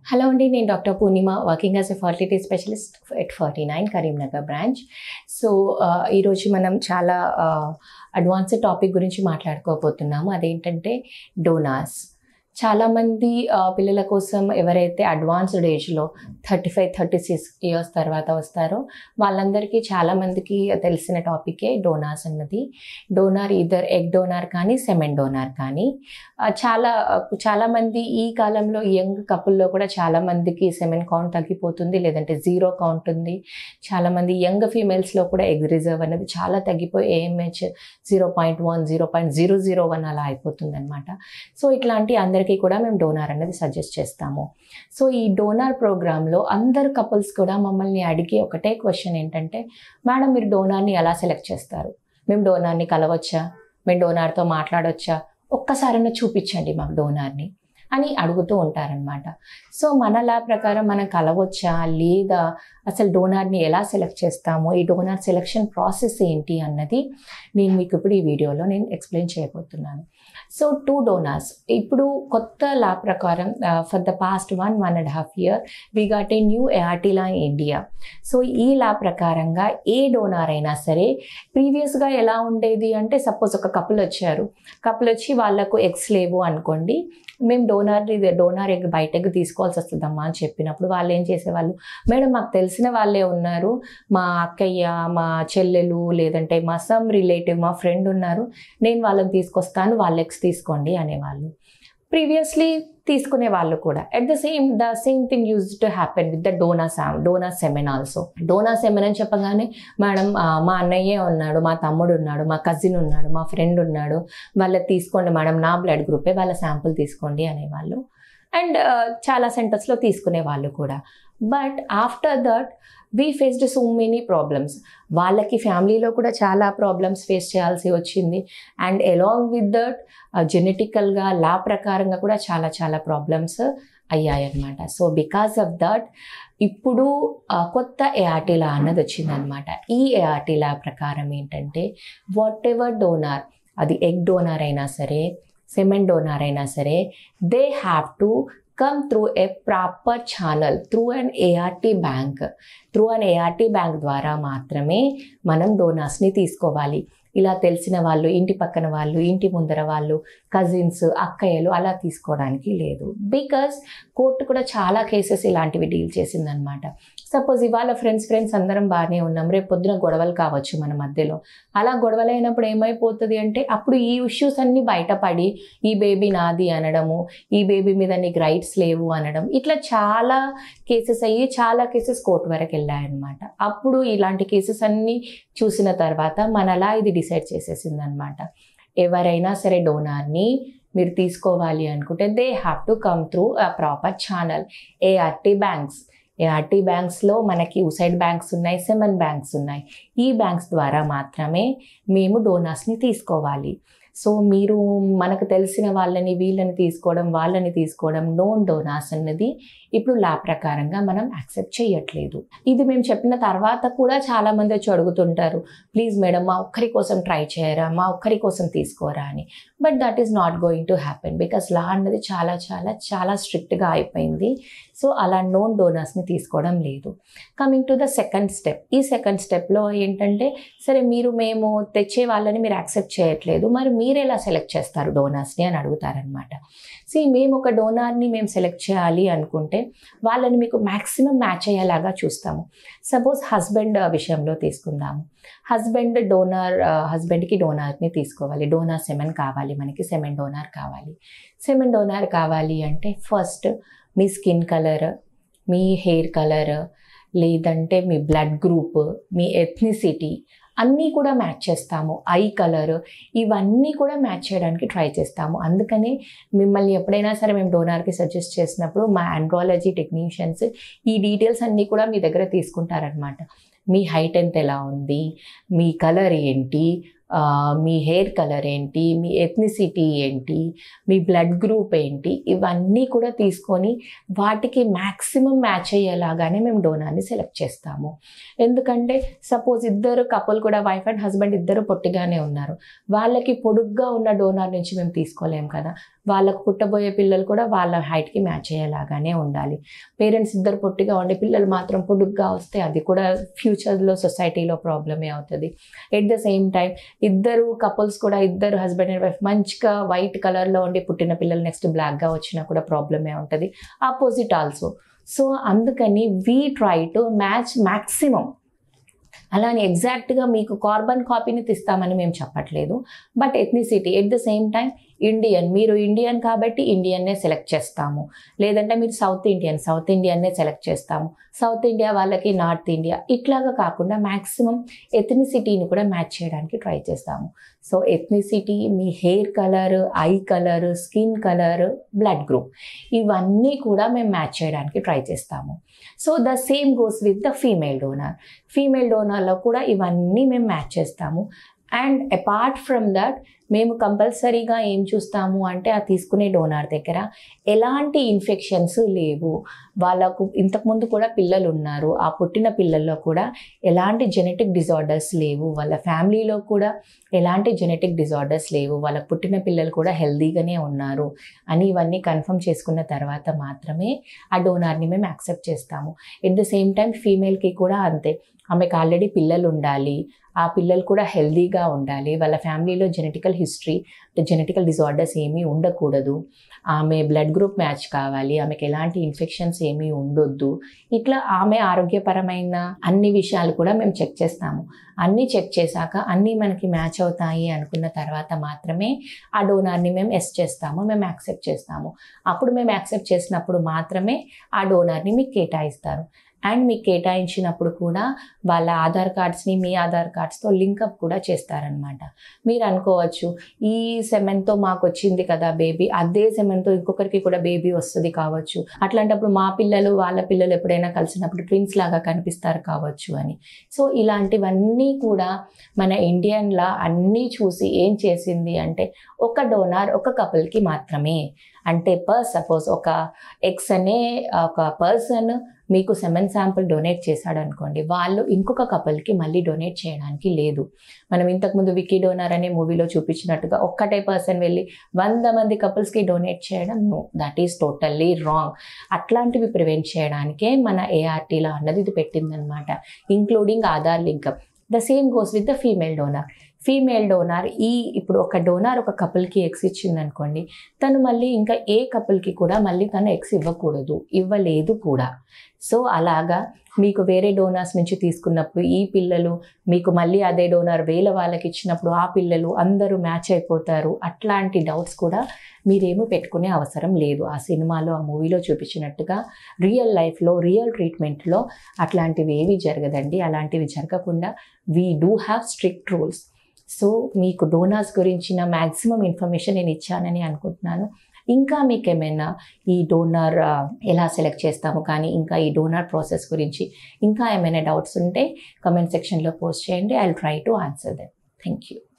hello అండి నేను doctor Purnima working as a fertility specialist at forty nine Karimnagar branch so ఈరోజు మనం చాలా అడ్వాన్స్డ్ టాపిక్ గురించి మాట్లాడుకోబోతున్నాము అదేంటంటే డోనాస్ చాలామంది పిల్లల కోసం ఎవరైతే అడ్వాన్స్డ్ ఏజ్లో thirty five thirty six years తర్వాత వస్తారో వాళ్ళందరికీ చాలామందికి తెలిసిన టాపికే డోనాస్ అన్నది డోనార్ ఇద్దర్ ఎగ్ డోనార్ కానీ సెమెన్ డోనార్ కానీ చాలా చాలామంది ఈ కాలంలో యంగ్ కపుల్లో కూడా చాలామందికి సెమెన్ కౌంట్ తగ్గిపోతుంది లేదంటే జీరో కౌంట్ ఉంది చాలామంది యంగ్ ఫీమేల్స్లో కూడా ఎగ్ రిజర్వ్ అనేది చాలా తగ్గిపోయి AMH zero point one zero point zero zero one అలా అయిపోతుంది అనమాట సో ఇట్లాంటి అందరికీ కూడా మేము డోనార్ అనేది సజెస్ట్ చేస్తాము సో ఈ డోనార్ ప్రోగ్రాంలో అందరు కపుల్స్ కూడా మమ్మల్ని అడిగే ఒకటే క్వశ్చన్ ఏంటంటే మేడం మీరు డోనార్ని ఎలా సెలెక్ట్ చేస్తారు మేము డోనార్ని కలవచ్చా మేము డోనార్తో మాట్లాడవచ్చా ఒక్కసారైనా చూపించండి మాకు డోనార్ని అని అడుగుతూ ఉంటారనమాట సో మన లా ప్రకారం మనం కలవచ్చా లేదా అసలు డోనార్ని ఎలా సెలెక్ట్ చేస్తామో ఈ డోనార్ సెలెక్షన్ ప్రాసెస్ ఏంటి అన్నది నేను మీకు ఇప్పుడు ఈ వీడియోలో నేను ఎక్స్ప్లెయిన్ చేయబోతున్నాను సో టూ డోనార్స్ ఇప్పుడు కొత్త లా ప్రకారం for the past one one and half year we got a new ART law in India so ఈ లా ప్రకారంగా ఏ డోనార్ అయినా సరే ప్రీవియస్గా ఎలా ఉండేది అంటే సపోజ్ ఒక కపుల్ వచ్చారు కపుల్ వచ్చి వాళ్ళకు ఎగ్స్ లేవు అనుకోండి మేము డోనార్ డోనార్ ఎగ్ బయట ఎగ్ తీసుకోవాల్సి వస్తుందమ్మా అని చెప్పినప్పుడు వాళ్ళు ఏం చేసేవాళ్ళు మేడం మాకు తెలిసిన వాళ్ళే ఉన్నారు మా అక్కయ్య మా చెల్లెలు లేదంటే మా సమ్ రిలేటివ్ మా ఫ్రెండ్ ఉన్నారు నేను వాళ్ళని తీసుకొస్తాను వాళ్ళ ఎగ్స్ తీసుకోండి అనేవాళ్ళు ప్రీవియస్లీ తీసుకునే వాళ్ళు కూడా at the same the same thing use to happen with the donor some donor semen also donor semen అని చెప్పగానే మేడం మా అన్నయ్యే ఉన్నాడు మా తమ్ముడు ఉన్నాడు మా కజిన్ ఉన్నాడు మా ఫ్రెండ్ ఉన్నాడు వాళ్ళకి తీసుకోండి మేడం నా బ్లడ్ గ్రూపే వాళ్ళ శాంపుల్ తీసుకోండి అనేవాళ్ళు అండ్ చాలా సెంటర్స్లో తీసుకునే వాళ్ళు కూడా but after that we faced so many problems వాళ్ళకి ఫ్యామిలీలో కూడా చాలా ప్రాబ్లమ్స్ ఫేస్ చేయాల్సి వచ్చింది అండ్ అలాంగ్ విత్ దట్ జెనెటికల్గా లా ప్రకారంగా కూడా చాలా చాలా ప్రాబ్లమ్స్ అయ్యాయన్నమాట సో బికాస్ ఆఫ్ దట్ ఇప్పుడు కొత్త ఏఆర్టీలా అన్నది వచ్చిందనమాట ఈ ఏఆర్టీలా ప్రకారం ఏంటంటే వాట్ ఎవర్ డోనార్ అది ఎగ్ డోనార్ అయినా సరే సెమెన్ డోనార్ అయినా సరే they have to come through a proper channel through an ART bank through an ART bank ద్వారా మాత్రమే మనం డోనార్స్ని తీసుకోవాలి ఇలా తెలిసిన వాళ్ళు ఇంటి పక్కన వాళ్ళు ఇంటి ముందర వాళ్ళు కజిన్స్ అక్కయ్యలు అలా తీసుకోవడానికి లేదు బికాస్ కోర్టు కూడా చాలా కేసెస్ ఇలాంటివి డీల్ చేసిందనమాట సపోజ్ ఇవాళ ఫ్రెండ్స్ ఫ్రెండ్స్ అందరం బాగానే ఉన్నాం రేపు పొద్దున గొడవలు కావచ్చు మన మధ్యలో అలా గొడవలు అయినప్పుడు ఏమైపోతుంది అంటే అప్పుడు ఈ ఇష్యూస్ అన్నీ బయటపడి ఈ బేబీ నాది అనడము ఈ బేబీ మీద నీకు రైట్స్ లేవు అనడం ఇట్లా చాలా కేసెస్ అయ్యి చాలా కేసెస్ కోర్టు వరకు వెళ్ళాయన్నమాట అప్పుడు ఇలాంటి కేసెస్ అన్నీ చూసిన తర్వాత మనలా ఇది డిసైడ్ చేసేసింది అనమాట ఎవరైనా సరే డోనార్ని మీరు తీసుకోవాలి అనుకుంటే they have to come through a proper channel ART banks ART బ్యాంక్స్లో మనకి ఉసైడ్ బ్యాంక్స్ ఉన్నాయి సెమన్ బ్యాంక్స్ ఉన్నాయి ఈ బ్యాంక్స్ ద్వారా మాత్రమే మేము డోనార్స్ని తీసుకోవాలి సో మీరు మనకు తెలిసిన వాళ్ళని వీళ్ళని తీసుకోవడం వాళ్ళని తీసుకోవడం నోన్ డోనార్స్ అన్నది ఇప్పుడు లా ప్రకారంగా మనం యాక్సెప్ట్ చేయట్లేదు ఇది మేము చెప్పిన తర్వాత కూడా చాలామంది వచ్చి అడుగుతుంటారు ప్లీజ్ మేడం మా ఒక్కరి కోసం ట్రై చేయరా మా ఒక్కరి కోసం తీసుకోరా అని but that is not going to happen because law అన్నది చాలా చాలా చాలా స్ట్రిక్ట్గా అయిపోయింది సో అలా నోన్ డోనర్స్ని తీసుకోవడం లేదు coming to the second step ఈ సెకండ్ స్టెప్లో ఏంటంటే సరే మీరు మేము తెచ్చే వాళ్ళని మీరు యాక్సెప్ట్ చేయట్లేదు మరి మీరు ఎలా సెలెక్ట్ చేస్తారు డోనర్స్ని అని అడుగుతారనమాట సి మేము ఒక డోనార్ని మేము సెలెక్ట్ చేయాలి అనుకుంటే వాళ్ళని మీకు మ్యాక్సిమం మ్యాచ్ అయ్యేలాగా చూస్తాము సపోజ్ హస్బెండ్ విషయంలో తీసుకుందాము హస్బెండ్ డోనార్ హస్బెండ్కి డోనార్ని తీసుకోవాలి డోనార్ సెమెన్ కావాలి మనకి సెమెన్ డోనార్ కావాలి సెమెన్ డోనార్ కావాలి అంటే ఫస్ట్ మీ స్కిన్ కలర్ మీ హెయిర్ కలర్ లేదంటే మీ బ్లడ్ గ్రూప్ మీ ఎథ్నిసిటీ అన్నీ కూడా మ్యాచ్ చేస్తాము ఐ కలర్ ఇవన్నీ కూడా మ్యాచ్ చేయడానికి ట్రై చేస్తాము అందుకని మిమ్మల్ని ఎప్పుడైనా సరే మేము డోనార్కి సజెస్ట్ చేసినప్పుడు మా ఆండ్రాలజీ టెక్నీషియన్స్ ఈ డీటెయిల్స్ అన్నీ కూడా మీ దగ్గర తీసుకుంటారనమాట మీ హైట్ ఎంత ఎలా ఉంది మీ కలర్ ఏంటి ఆ, మీ హెయిర్ కలర్ ఏంటి మీ ఎథ్నిసిటీ ఏంటి మీ బ్లడ్ గ్రూప్ ఏంటి ఇవన్నీ కూడా తీసుకొని వాటికి మ్యాక్సిమం మ్యాచ్ అయ్యేలాగానే మేము డోనార్ని సెలెక్ట్ చేస్తాము ఎందుకంటే సపోజ్ ఇద్దరు కపుల్ కూడా వైఫ్ అండ్ హస్బెండ్ ఇద్దరు పొట్టిగానే ఉన్నారు వాళ్ళకి పొడుగ్గా ఉన్న డోనార్ నుంచి మేము తీసుకోలేం కదా వాళ్ళకు పుట్టబోయే పిల్లలు కూడా వాళ్ళ హైట్కి మ్యాచ్ అయ్యేలాగానే ఉండాలి పేరెంట్స్ ఇద్దరు పొట్టిగా ఉండి పిల్లలు మాత్రం పొడుగ్గా వస్తే అది కూడా ఫ్యూచర్లో సొసైటీలో ప్రాబ్లమే అవుతుంది ఎట్ ద సేమ్ టైం ఇద్దరు కపుల్స్ కూడా ఇద్దరు హస్బెండ్ అండ్ వైఫ్ మంచిగా వైట్ కలర్లో ఉండి పుట్టిన పిల్లలు నెక్స్ట్ బ్లాక్గా వచ్చినా కూడా ప్రాబ్లమే ఉంటుంది ఆపోజిట్ ఆల్సో సో అందుకని we try to match maximum అలానే ఎగ్జాక్ట్గా మీకు కార్బన్ కాపీని తీస్తామని మేము చెప్పట్లేదు but ethnicity at the same time Indian మీరు ఇండియన్ కాబట్టి ఇండియన్నే సెలెక్ట్ చేస్తాము లేదంటే మీరు సౌత్ ఇండియన్ సౌత్ ఇండియన్నే సెలెక్ట్ చేస్తాము సౌత్ ఇండియా వాళ్ళకి నార్త్ ఇండియా ఇట్లాగా కాకుండా మ్యాక్సిమం ఎథ్నిసిటీని కూడా మ్యాచ్ చేయడానికి ట్రై చేస్తాము సో ఎథ్నిసిటీ మీ hair colour eye colour skin colour blood group ఇవన్నీ కూడా మేము మ్యాచ్ చేయడానికి ట్రై చేస్తాము so the same goes with the female donor female డోనర్లో కూడా ఇవన్నీ మేము మ్యాచ్ చేస్తాము అండ్ అపార్ట్ ఫ్రమ్ దట్ మేము కంపల్సరీగా ఏం చూస్తాము అంటే ఆ తీసుకునే డోనార్ దగ్గర ఎలాంటి ఇన్ఫెక్షన్స్ లేవు వాళ్ళకు ఇంతకుముందు కూడా పిల్లలు ఉన్నారు ఆ పుట్టిన పిల్లల్లో కూడా ఎలాంటి జెనెటిక్ డిజార్డర్స్ లేవు వాళ్ళ ఫ్యామిలీలో కూడా ఎలాంటి జెనెటిక్ డిజార్డర్స్ లేవు వాళ్ళ పుట్టిన పిల్లలు కూడా హెల్దీగానే ఉన్నారు అని ఇవన్నీ కన్ఫర్మ్ చేసుకున్న తర్వాత మాత్రమే ఆ డోనార్ని మేము యాక్సెప్ట్ చేస్తాము ఎట్ ద సేమ్ టైం ఫీమేల్కి కూడా అంతే ఆమెకు ఆల్రెడీ పిల్లలు ఉండాలి ఆ పిల్లలు కూడా హెల్దీగా ఉండాలి వాళ్ళ ఫ్యామిలీలో జెనెటికల్ హిస్టరీ జెనెటికల్ డిజార్డర్స్ ఏమీ ఉండకూడదు ఆమె బ్లడ్ గ్రూప్ మ్యాచ్ కావాలి ఆమెకి ఎలాంటి ఇన్ఫెక్షన్స్ ఏమీ ఉండొద్దు ఇట్లా ఆమె ఆరోగ్యపరమైన అన్ని విషయాలు కూడా మేము చెక్ చేస్తాము అన్నీ చెక్ చేశాక అన్నీ మనకి మ్యాచ్ అవుతాయి అనుకున్న తర్వాత మాత్రమే ఆ డోనార్ని మేము ఎస్ చేస్తాము మేము యాక్సెప్ట్ చేస్తాము అప్పుడు మేము యాక్సెప్ట్ చేసినప్పుడు మాత్రమే ఆ డోనార్ని మీకు కేటాయిస్తారు అండ్ మీకు కేటాయించినప్పుడు కూడా వాళ్ళ ఆధార్ కార్డ్స్ని మీ ఆధార్ కార్డ్స్తో లింకప్ కూడా చేస్తారనమాట మీరు అనుకోవచ్చు ఈ సెమెన్తో మాకు వచ్చింది కదా బేబీ అదే సెమెన్తో ఇంకొకరికి కూడా బేబీ వస్తుంది కావచ్చు అట్లాంటప్పుడు మా పిల్లలు వాళ్ళ పిల్లలు ఎప్పుడైనా కలిసినప్పుడు ట్విన్స్ లాగా కనిపిస్తారు కావచ్చు అని సో ఇలాంటివన్నీ కూడా మన ఇండియన్లా అన్నీ చూసి ఏం చేసింది అంటే ఒక డోనార్ ఒక కపుల్కి మాత్రమే అంటే పర్ సపోజ్ ఒక ఎక్స్ అనే ఒక పర్సన్ మీకు సెమెన్ శాంపుల్ డొనేట్ చేశాడు అనుకోండి వాళ్ళు ఇంకొక కపుల్కి మళ్ళీ డొనేట్ చేయడానికి లేదు మనం ఇంతకుముందు వికీ డోనర్ అనే మూవీలో చూపించినట్టుగా ఒక్కటే పర్సన్ వెళ్ళి వంద మంది కపుల్స్కి డొనేట్ చేయడం no that is totally wrong అట్లాంటివి ప్రివెంట్ చేయడానికే మన ఏఆర్టీలో అన్నది ఇది పెట్టిందనమాట including Aadhaar link the same goes with the female donor female donor ఈ ఇప్పుడు ఒక డోనార్ ఒక కపుల్కి ఎక్స్ ఇచ్చింది అనుకోండి తను మళ్ళీ ఇంకా ఏ కపుల్కి కూడా మళ్ళీ తను ఎక్స్ ఇవ్వకూడదు ఇవ్వలేదు కూడా సో అలాగా మీకు వేరే డోనార్స్ నుంచి తీసుకున్నప్పుడు ఈ పిల్లలు మీకు మళ్ళీ అదే డోనార్ వేల వాళ్ళకి ఇచ్చినప్పుడు ఆ పిల్లలు అందరూ మ్యాచ్ అయిపోతారు అట్లాంటి డౌట్స్ కూడా మీరేమీ పెట్టుకునే అవసరం లేదు ఆ సినిమాలో ఆ మూవీలో చూపించినట్టుగా రియల్ లైఫ్లో రియల్ ట్రీట్మెంట్లో అట్లాంటివి ఏవి జరగదండి అలాంటివి జరగకుండా we do have strict rules so మీకు డోనార్స్ గురించిన మ్యాక్సిమం ఇన్ఫర్మేషన్ నేను ఇచ్చానని అనుకుంటున్నాను ఇంకా మీకు ఏమైనా ఈ డోనార్ ఎలా సెలెక్ట్ చేస్తాము కానీ ఇంకా ఈ డోనార్ ప్రాసెస్ గురించి ఇంకా ఏమైనా డౌట్స్ ఉంటే కమెంట్ సెక్షన్లో పోస్ట్ చేయండి I try to answer them thank you